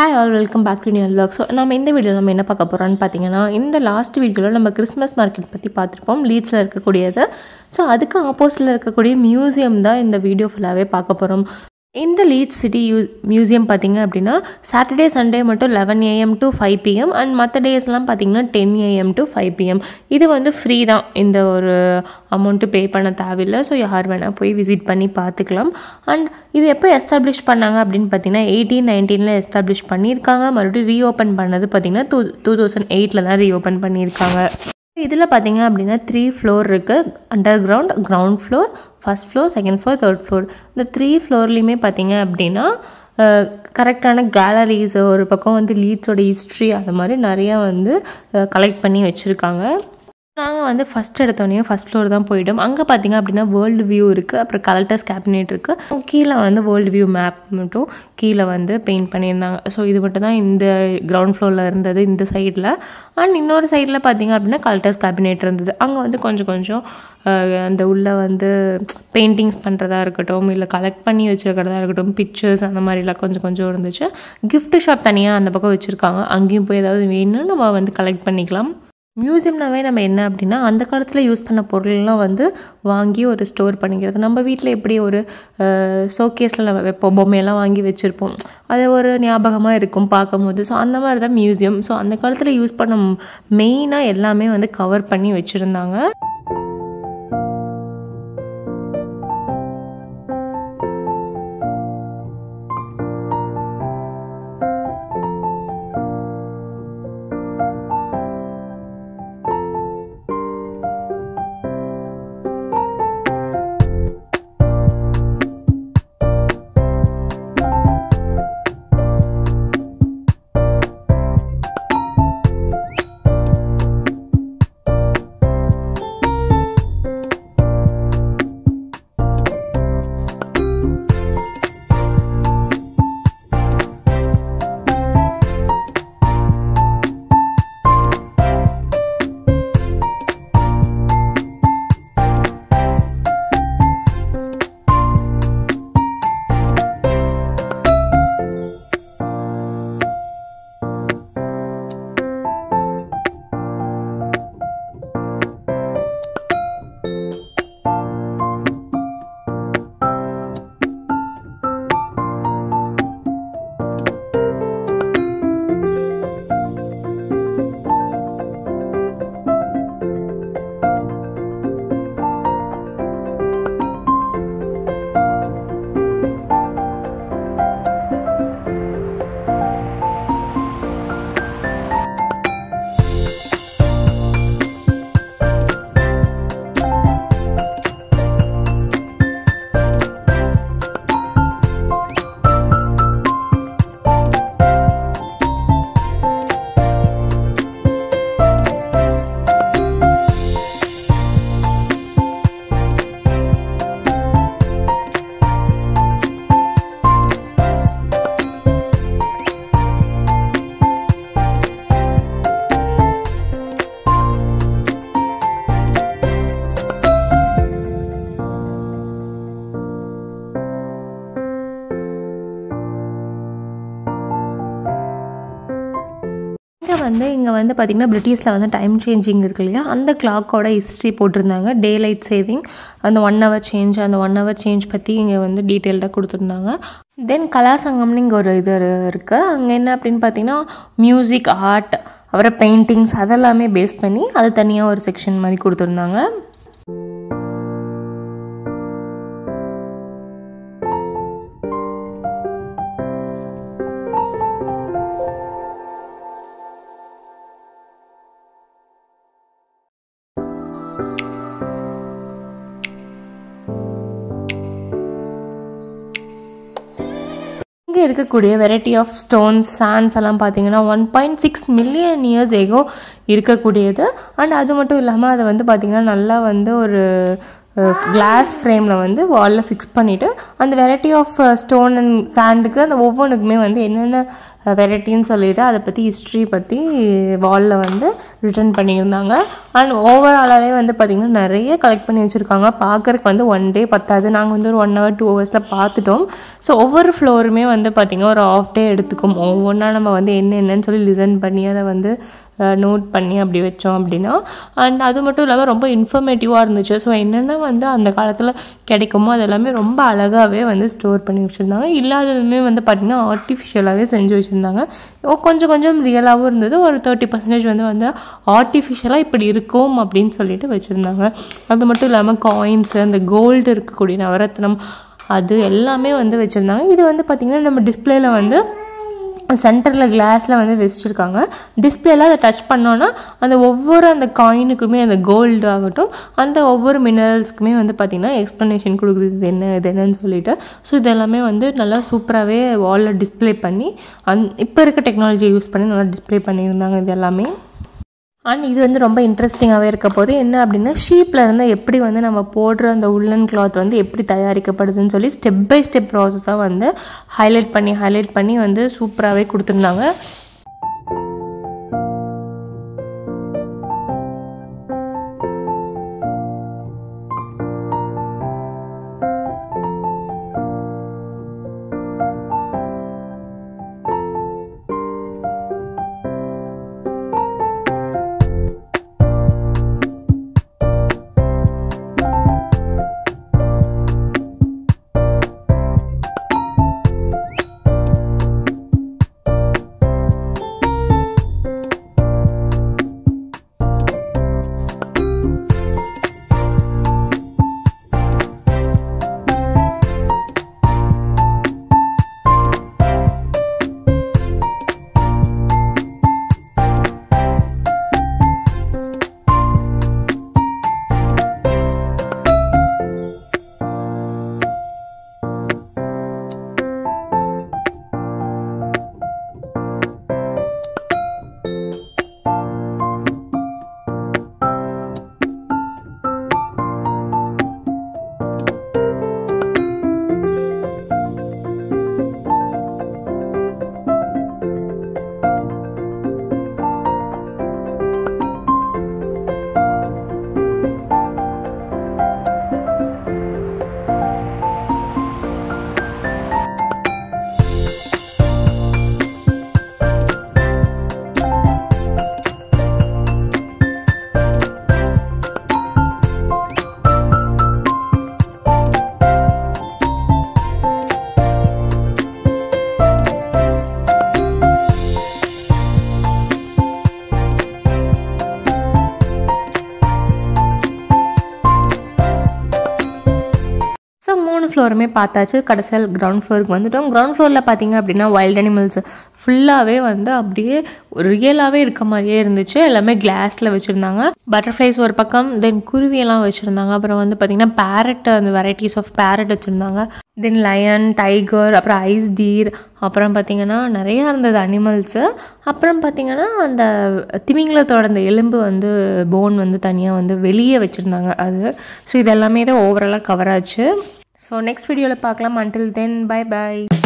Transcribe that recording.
hi all welcome back to near vlog so நம்ம இந்த வீடியோவில் நம்ம என்ன பார்க்க போகிறோம்னு பார்த்தீங்கன்னா இந்த லாஸ்ட் வீடியோவில் நம்ம கிறிஸ்மஸ் மார்க்கெட் பற்றி பார்த்துருப்போம் லீட்ஸில் இருக்கக்கூடியது ஸோ அதுக்கு ஆப்போசிட்டில் இருக்கக்கூடிய மியூசியம் தான் இந்த வீடியோ ஃபுல்லாகவே பார்க்க போகிறோம் இந்த லீட்ஸ் சிட்டி யூ மியூசியம் பார்த்தீங்க அப்படின்னா சாட்டர்டே சண்டே மட்டும் eleven AM to five PM and மற்ற டேஸ்லாம் பார்த்தீங்கன்னா ten AM to five PM இது வந்து ஃப்ரீ தான் இந்த ஒரு அமௌண்ட்டு பே பண்ண தேவையில்லை ஸோ யார் வேணால் போய் விசிட் பண்ணி பார்த்துக்கலாம் அண்ட் இது எப்போ எஸ்டாப்ளிஷ் பண்ணாங்க அப்படின்னு பார்த்தீங்கன்னா எயிட்டீன் நைன்டீனில் எஸ்டாப்ளிஷ் பண்ணியிருக்காங்க மறுபடியும் ரீஓப்பன் பண்ணது பார்த்தீங்கன்னா டூ டூ தௌசண்ட் எயிட்டில் தான் ரீஓப்பன் பண்ணியிருக்காங்க இதில் பார்த்தீங்க அப்படின்னா த்ரீ ஃப்ளோர் இருக்குது underground ground floor first floor second floor third floor இந்த த்ரீ ஃப்ளோர்லேயுமே பார்த்தீங்க அப்படின்னா கரெக்டான கேலரிஸ் ஒரு பக்கம் வந்து லீட்ஸோட ஹிஸ்ட்ரி அந்த மாதிரி நிறையா வந்து கலெக்ட் பண்ணி வச்சுருக்காங்க நாங்கள் வந்து ஃபஸ்ட் எடுத்தோடனே ஃபஸ்ட் ஃப்ளோர் தான் போயிட்டோம் அங்கே பார்த்தீங்க அப்படின்னா வேர்ல்டு வியூ இருக்குது அப்புறம் கலெக்டர்ஸ் கேபினெட் இருக்குது கீழே வந்து வேர்ல்டு வியூ மேப் மட்டும் கீழே வந்து பெயிண்ட் பண்ணியிருந்தாங்க ஸோ இது மட்டும் தான் இந்த கிரவுண்ட் ஃப்ளோரில் இருந்தது இந்த சைடில் அண்ட் இன்னொரு சைடில் பார்த்தீங்க அப்படின்னா கலெக்டர்ஸ் கேபினெட் இருந்தது அங்கே வந்து கொஞ்சம் கொஞ்சம் அந்த உள்ளே வந்து பெயிண்டிங்ஸ் பண்ணுறதா இருக்கட்டும் இல்லை கலெக்ட் பண்ணி வச்சுருக்கிறதா இருக்கட்டும் பிக்சர்ஸ் அந்த மாதிரிலாம் கொஞ்சம் கொஞ்சம் இருந்துச்சு கிஃப்ட் ஷாப் தனியாக அந்த பக்கம் வச்சுருக்காங்க அங்கேயும் போய் ஏதாவது வேணும்னு நம்ம வந்து கலெக்ட் பண்ணிக்கலாம் மியூசியம்னாவே நம்ம என்ன அப்படின்னா அந்த காலத்தில் யூஸ் பண்ண பொருள்லாம் வந்து வாங்கி ஒரு ஸ்டோர் பண்ணிக்கிறது நம்ம வீட்டில் எப்படி ஒரு ஷோகேஸில் நம்ம வைப்போம் பொம்மையெல்லாம் வாங்கி வச்சுருப்போம் அது ஒரு ஞாபகமாக இருக்கும் பார்க்கும்போது ஸோ அந்த மாதிரி தான் மியூசியம் ஸோ அந்த காலத்தில் யூஸ் பண்ண மெயினாக எல்லாமே வந்து கவர் பண்ணி வச்சுருந்தாங்க இங்கே வந்து இங்கே வந்து பார்த்திங்கன்னா பிரிட்டிஷில் வந்து டைம் சேஞ்சிங் இருக்கு இல்லையா அந்த கிளாக்கோட ஹிஸ்ட்ரி போட்டிருந்தாங்க டே லைட் சேவிங் அந்த ஒன் ஹவர் சேஞ்ச் அந்த ஒன் ஹவர் சேஞ்ச் பற்றி இங்கே வந்து டீட்டெயில்டாக கொடுத்துருந்தாங்க தென் கலாசங்கம்னு இங்கே ஒரு இது இருக்குது அங்கே என்ன அப்படின்னு பார்த்தீங்கன்னா மியூசிக் ஆர்ட் அப்புறம் பெயிண்டிங்ஸ் அதெல்லாமே பேஸ் பண்ணி அது தனியாக ஒரு செக்ஷன் மாதிரி கொடுத்துருந்தாங்க இங்கே இருக்கக்கூடிய வெரைட்டி ஆஃப் ஸ்டோன்ஸ் சாண்ட்ஸ் எல்லாம் பார்த்தீங்கன்னா one point six million years ago இருக்கக்கூடியது அண்ட் அது மட்டும் இல்லாமல் அதை வந்து பார்த்திங்கன்னா நல்லா வந்து ஒரு கிளாஸ் ஃப்ரேமில் வந்து வாலில் ஃபிக்ஸ் பண்ணிவிட்டு அந்த வெரைட்டி ஆஃப் ஸ்டோன் அண்ட் சாண்டுக்கு அந்த ஒவ்வொன்றுக்குமே வந்து என்னென்ன வெரைட்டின்னு சொல்லிட்டு அதை பற்றி ஹிஸ்ட்ரி பற்றி வாலில் வந்து ரிட்டர்ன் பண்ணியிருந்தாங்க அண்ட் ஓவராலாகவே வந்து பார்த்திங்கன்னா நிறைய கலெக்ட் பண்ணி வச்சுருக்காங்க பார்க்குறக்கு வந்து ஒன் டே பத்தாது நாங்கள் வந்து ஒரு ஒன் ஹவர் டூ ஹவர்ஸில் பார்த்துட்டோம் ஸோ ஒவ்வொரு ஃப்ளோருமே வந்து பார்த்திங்கன்னா ஒரு ஆஃப் டே எடுத்துக்கும் ஒவ்வொன்றா நம்ம வந்து என்ன என்னன்னு சொல்லி லிசன் பண்ணி அதை வந்து நோட் பண்ணி அப்படி வச்சோம் அப்படின்னா அண்ட் அது மட்டும் இல்லாமல் ரொம்ப இன்ஃபர்மேட்டிவாக இருந்துச்சு ஸோ என்னென்ன வந்து அந்த காலத்தில் கிடைக்குமோ அது எல்லாமே ரொம்ப அழகாகவே வந்து ஸ்டோர் பண்ணி வச்சுருந்தாங்க இல்லாததுமே வந்து பார்த்திங்கன்னா ஆர்டிஃபிஷியலாகவே செஞ்சு வச்சுருந்தாங்க கொஞ்சம் கொஞ்சம் ரியலாகவும் இருந்தது ஒரு தேர்ட்டி பர்சன்டேஜ் வந்து வந்து ஆர்டிஃபிஷியலாக இப்படி இருக்கும் அப்படின்னு சொல்லிட்டு வச்சுருந்தாங்க அது மட்டும் இல்லாமல் காயின்ஸு அந்த கோல்டு இருக்கக்கூடிய நவரத்னம் அது எல்லாமே வந்து வச்சுருந்தாங்க இது வந்து பார்த்திங்கன்னா நம்ம டிஸ்பிளேல வந்து சென்டரில் கிளாஸில் வந்து வச்சுருக்காங்க டிஸ்பிளேல அதை டச் பண்ணோன்னா அந்த ஒவ்வொரு அந்த காயினுக்குமே அந்த கோல்டு ஆகட்டும் அந்த ஒவ்வொரு மினரல்ஸ்க்குமே வந்து பார்த்திங்கன்னா எக்ஸ்ப்ளனேஷன் கொடுக்குறது இது என்ன இது என்னன்னு சொல்லிட்டு ஸோ இதெல்லாமே வந்து நல்லா சூப்பராகவே வாலில் டிஸ்பிளே பண்ணி அந் இப்போ இருக்க டெக்னாலஜி யூஸ் பண்ணி நல்லா டிஸ்பிளே பண்ணியிருந்தாங்க இது எல்லாமே அண்ட் இது வந்து ரொம்ப இன்ட்ரெஸ்டிங்காகவே இருக்க போது என்ன அப்படின்னா ஷீப்பில் இருந்து எப்படி வந்து நம்ம போடுற அந்த உள்ளன் கிளாத் வந்து எப்படி தயாரிக்கப்படுதுன்னு சொல்லி ஸ்டெப் பை ஸ்டெப் ப்ராசஸாக வந்து ஹைலைட் பண்ணி ஹைலைட் பண்ணி வந்து சூப்பராகவே கொடுத்துருந்தாங்க ஸோ மூணு ஃப்ளோருமே பார்த்தாச்சு கடைசியில் கிரவுண்ட் ஃப்ளோருக்கு வந்துட்டோம் கிரவுண்ட் ஃப்ளோரில் பார்த்தீங்க அப்படின்னா வைல்ட் அனிமல்ஸ் ஃபுல்லாகவே வந்து அப்படியே ரியலாகவே இருக்க மாதிரியே இருந்துச்சு எல்லாமே கிளாஸில் வச்சுருந்தாங்க பட்டர்ஃப்ளைஸ் ஒரு பக்கம் தென் குருவியெல்லாம் வச்சுருந்தாங்க அப்புறம் வந்து பார்த்திங்கன்னா பேரட் அந்த வெரைட்டிஸ் ஆஃப் பேரட் வச்சுருந்தாங்க தென் லயன் டைகர் அப்புறம் ஐஸ் டீர் அப்புறம் பார்த்திங்கன்னா நிறையா இருந்தது அனிமல்ஸு அப்புறம் பார்த்திங்கன்னா அந்த திமிங்கலத்தோட அந்த எலும்பு வந்து போன் வந்து தனியாக வந்து வெளியே வச்சுருந்தாங்க அது ஸோ இது எல்லாமே தான் ஓவராலாக கவர் ஆச்சு ஸோ நெக்ஸ்ட் வீடியோவில் பார்க்கலாம் அன்டில் தென் பை பை